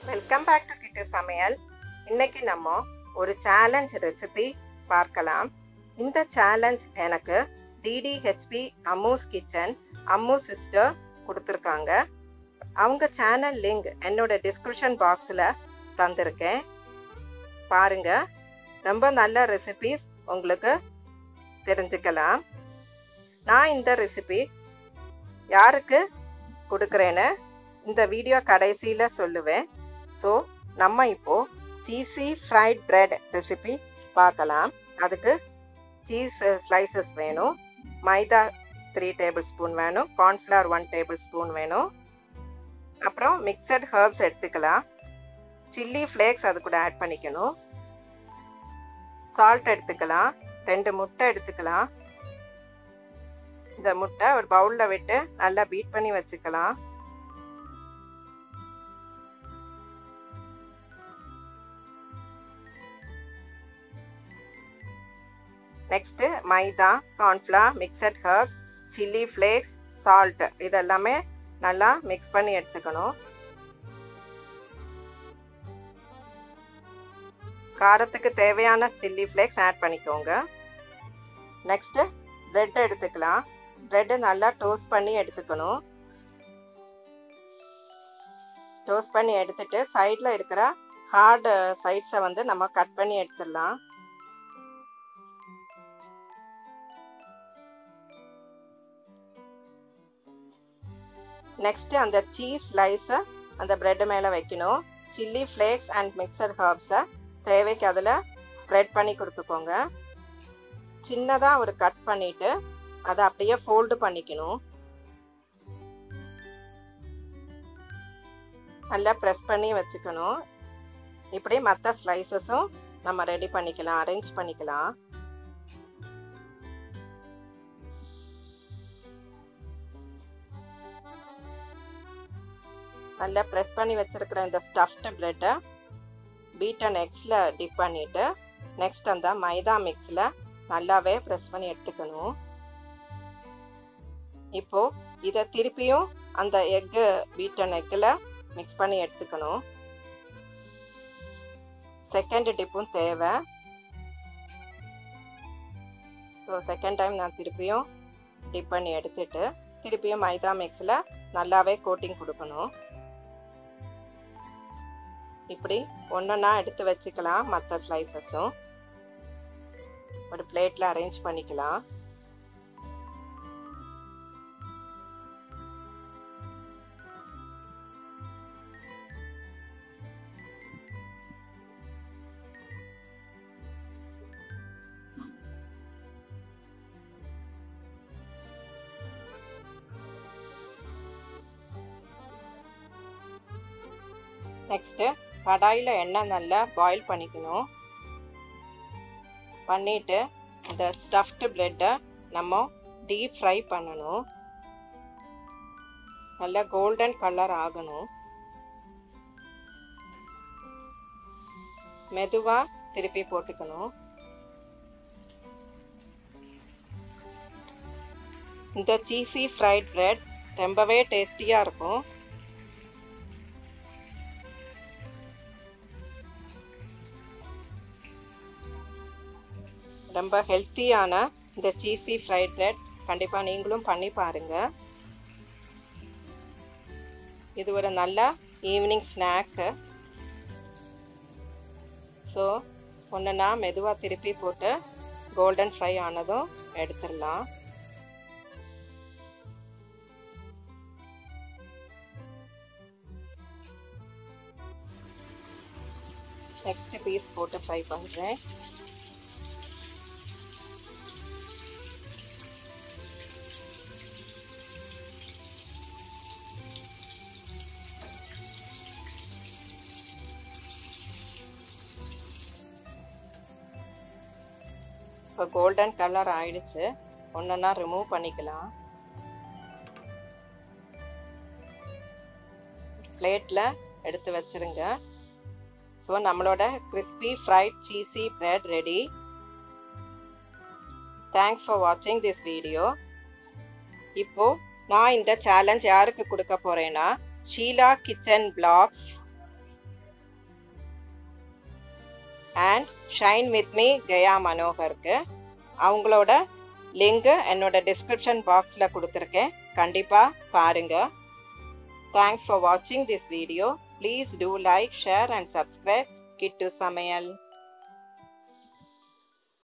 welcome back to கிட்டு சமையல் இன்னைக்கு நம்ம ஒரு சேலஞ்ச் ரெசிபி பார்க்கலாம் இந்த சேலஞ்ச் எனக்கு டிடிஹெச்பி அம்மூஸ் கிச்சன் அம்மு சிஸ்டர் கொடுத்துருக்காங்க அவங்க சேனல் லிங்க் என்னோட டிஸ்கிரிப்ஷன் பாக்ஸில் தந்திருக்கேன் பாருங்க ரொம்ப நல்ல ரெசிபிஸ் உங்களுக்கு தெரிஞ்சுக்கலாம் நான் இந்த ரெசிபி யாருக்கு கொடுக்குறேன்னு இந்த வீடியோ கடைசியில் சொல்லுவேன் ஸோ நம்ம இப்போ சீஸி ஃப்ரைட் பிரெட் ரெசிபி பார்க்கலாம் அதுக்கு சீஸ் ஸ்லைசஸ் வேணும் மைதா த்ரீ டேபிள் ஸ்பூன் வேணும் கார்ன்ஃப்ளவர் ஒன் டேபிள் ஸ்பூன் வேணும் அப்புறம் மிக்சட் ஹர்ப்ஸ் எடுத்துக்கலாம் சில்லி ஃப்ளேக்ஸ் அது கூட ஆட் பண்ணிக்கணும் சால்ட் எடுத்துக்கலாம் ரெண்டு முட்டை எடுத்துக்கலாம் இந்த முட்டை ஒரு பவுலில் விட்டு நல்லா பீட் பண்ணி வச்சுக்கலாம் next maida cornflour mixed herbs chilli flakes salt இதெல்லாமே நல்லா மிக்ஸ் பண்ணி எடுத்துக்கணும் காரத்துக்கு தேவையான சில்லி ஃப்ளேக்ஸ் ஆட் பண்ணிக்கோங்க நெக்ஸ்ட் பிரெட் எடுத்துக்கலாம் பிரெட் நல்லா டோஸ்ட் பண்ணி எடுத்துக்கணும் டோஸ்ட் பண்ணி எடுத்துட்டு சைடில் இருக்கிற ஹார்டு சைட்ஸை வந்து நம்ம கட் பண்ணி எடுத்துடலாம் நெக்ஸ்ட் அந்த சீஸ் ஸ்லைஸை அந்த பிரெட் மேலே வைக்கணும் சில்லி ஃப்ளேக்ஸ் அண்ட் மிக்சர் ஹர்ப்ஸை தேவைக்கு அதில் ஸ்ப்ரெட் பண்ணி கொடுத்துக்கோங்க சின்னதாக ஒரு கட் பண்ணிட்டு அதை அப்படியே ஃபோல்டு பண்ணிக்கணும் நல்லா ப்ரெஸ் பண்ணி வச்சுக்கணும் இப்படி மற்ற ஸ்லைசஸும் நம்ம ரெடி பண்ணிக்கலாம் அரேஞ்ச் பண்ணிக்கலாம் நல்லா ப்ரெஸ் பண்ணி வச்சிருக்கிற இந்த ஸ்டஃப்டு பிரெட்டை பீட்டன் எக்ஸில் டிப் பண்ணிவிட்டு நெக்ஸ்ட் அந்த மைதா மிக்ஸில் நல்லாவே ப்ரெஸ் பண்ணி எடுத்துக்கணும் இப்போ இதை திருப்பியும் அந்த எக்கு பீட்டன் எக்கில் மிக்ஸ் பண்ணி எடுத்துக்கணும் செகண்ட் டிப்பும் தேவை ஸோ செகண்ட் டைம் நான் திருப்பியும் டிப் பண்ணி எடுத்துட்டு திருப்பியும் மைதா மிக்ஸில் நல்லாவே கோட்டிங் கொடுக்கணும் இப்படி ஒன்றொன்னா எடுத்து வச்சுக்கலாம் மற்ற ஸ்லைசஸும் ஒரு பிளேட்டில் அரேஞ்ச் பண்ணிக்கலாம் நெக்ஸ்ட்டு கடாயில் எண்ணெய் நல்லா பாயில் பண்ணிக்கணும் பண்ணிட்டு இந்த ஸ்டஃப்டு பிரெட்டை நம்ம டீப் ஃப்ரை பண்ணணும் நல்லா கோல்டன் கலர் ஆகணும் மெதுவாக திருப்பி போட்டுக்கணும் இந்த சீஸி ஃப்ரைட் பிரெட் ரொம்பவே டேஸ்டியாக இருக்கும் ரொம்ப ஹெல்த்தியான இந்த சீஸி ஃப்ரைட் பிரெட் கண்டிப்பாக நீங்களும் பண்ணி பாருங்கள் இது ஒரு நல்ல ஈவினிங் ஸ்நாக்கு ஸோ ஒன்றுனா மெதுவாக திருப்பி போட்டு கோல்டன் ஃப்ரை ஆனதும் எடுத்துடலாம் நெக்ஸ்ட் பீஸ் போட்டு ஃப்ரை பண்ணுறேன் இப்போ கோல்டன் கலர் ஆயிடுச்சு ஒன்றா ரிமூவ் பண்ணிக்கலாம் பிளேட்டில் எடுத்து வச்சிருங்க ஸோ நம்மளோட crispy fried cheesy bread ready thanks for வாட்சிங் திஸ் வீடியோ இப்போ நான் இந்த சேலஞ்ச் யாருக்கு கொடுக்க போறேன்னா Sheela kitchen vlogs and shine with me Kaya மனோகருக்கு அவங்களோட லிங்க் என்னோட டிஸ்கிரிப்ஷன் பாக்ஸில் கொடுத்துருக்கேன் கண்டிப்பாக பாருங்க தேங்க்ஸ் ஃபார் வாட்சிங் this video please do like share and subscribe Kittu சமையல்